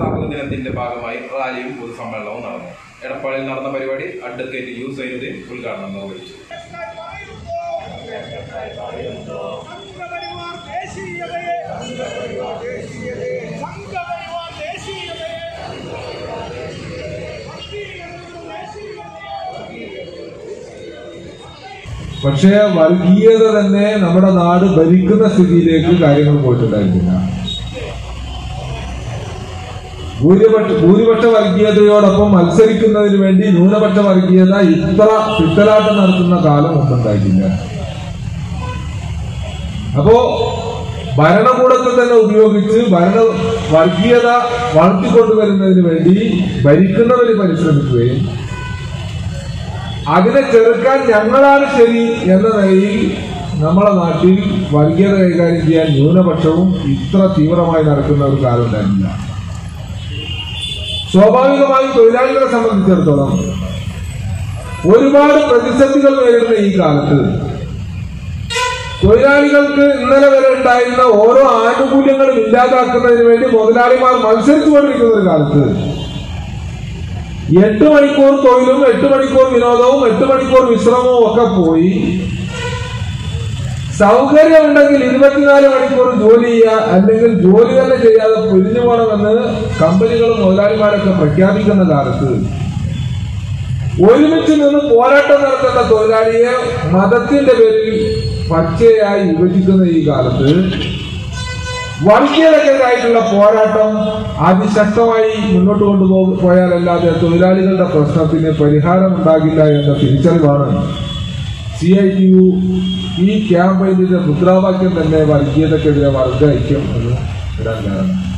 സ്ഥാപക ദിനത്തിന്റെ ഭാഗമായി റാലിയും പൊതുസമ്മേളനവും നടന്നു എടപ്പാളിൽ നടന്ന പരിപാടി അഡ്വക്കേറ്റ് യു സൈനുദ്ദീൻ ഉദ്ഘാടനം നിർവഹിച്ചു സംഘപരിവാർ ദേശീയതയെ സംഘപരിവാർ ദേശീയതയെ പക്ഷേ വർഗീയത തന്നെ നമ്മുടെ നാട് ഭരിക്കുന്ന സ്ഥിതിയിലേക്ക് കാര്യങ്ങൾ പോയിട്ടുണ്ടായിരുന്നില്ല ഭൂരിപക്ഷ ഭൂരിപക്ഷ വർഗീയതയോടൊപ്പം മത്സരിക്കുന്നതിന് വേണ്ടി ന്യൂനപക്ഷ വർഗീയത ഇത്ര പിത്തലാട്ടം നടത്തുന്ന കാലം ഒന്നുണ്ടായിട്ടില്ല അപ്പോ ഭരണകൂടത്തെ തന്നെ ഉപയോഗിച്ച് ഭരണ വർഗീയത വളർത്തിക്കൊണ്ടുവരുന്നതിന് വേണ്ടി ഭരിക്കുന്നവർ പരിശ്രമിക്കുകയും അതിനെ ചെറുക്കാൻ ഞങ്ങളാണ് ശരി എന്ന നിലയിൽ നമ്മളെ നാട്ടിൽ വർഗീയത കൈകാര്യം ചെയ്യാൻ ന്യൂനപക്ഷവും ഇത്ര തീവ്രമായി നടക്കുന്ന ഒരു കാലം ഉണ്ടായിരുന്നില്ല സ്വാഭാവികമായും തൊഴിലാളികളെ സംബന്ധിച്ചിടത്തോളം ഒരുപാട് പ്രതിസന്ധികൾ നേരിടുന്ന ഈ കാലത്ത് തൊഴിലാളികൾക്ക് ഇന്നലെ വരെ ഉണ്ടായിരുന്ന ഓരോ ആനുകൂല്യങ്ങളും ഇല്ലാതാക്കുന്നതിന് വേണ്ടി മുതലാളിമാർ മത്സരിച്ചുകൊണ്ടിരിക്കുന്ന ഒരു കാലത്ത് എട്ട് മണിക്കൂർ തൊഴിലും എട്ട് മണിക്കൂർ വിനോദവും എട്ട് മണിക്കൂർ വിശ്രമവും ഒക്കെ പോയി സൗകര്യമുണ്ടെങ്കിൽ ഇരുപത്തിനാല് മണിക്കൂർ ജോലി ചെയ്യുക അല്ലെങ്കിൽ ജോലി തന്നെ ചെയ്യാതെ പിരിഞ്ഞു പോകണമെന്ന് കമ്പനികളും മുതലാളിമാരൊക്കെ പ്രഖ്യാപിക്കുന്ന കാലത്ത് ഒരുമിച്ച് നിന്ന് പോരാട്ടം നടത്തേണ്ട തൊഴിലാളിയെ മതത്തിന്റെ പേരിൽ പച്ചയായി വിഭജിക്കുന്ന ഈ കാലത്ത് വർഗീയതക്കെതിരായിട്ടുള്ള പോരാട്ടം അതിശക്തമായി മുന്നോട്ട് കൊണ്ടുപോ- പോയാലല്ലാതെ തൊഴിലാളികളുടെ പ്രശ്നത്തിന് പരിഹാരം ഉണ്ടാകില്ല എന്ന തിരിച്ചറിവാണ് സി ഐ ടി യു ഈ ക്യാമ്പയിനിന്റെ മുദ്രാവാക്യം തന്നെ വർഗീയതക്കെതിരെ വർഗ ഐക്യം എന്ന് ഇടാൻ കാരണം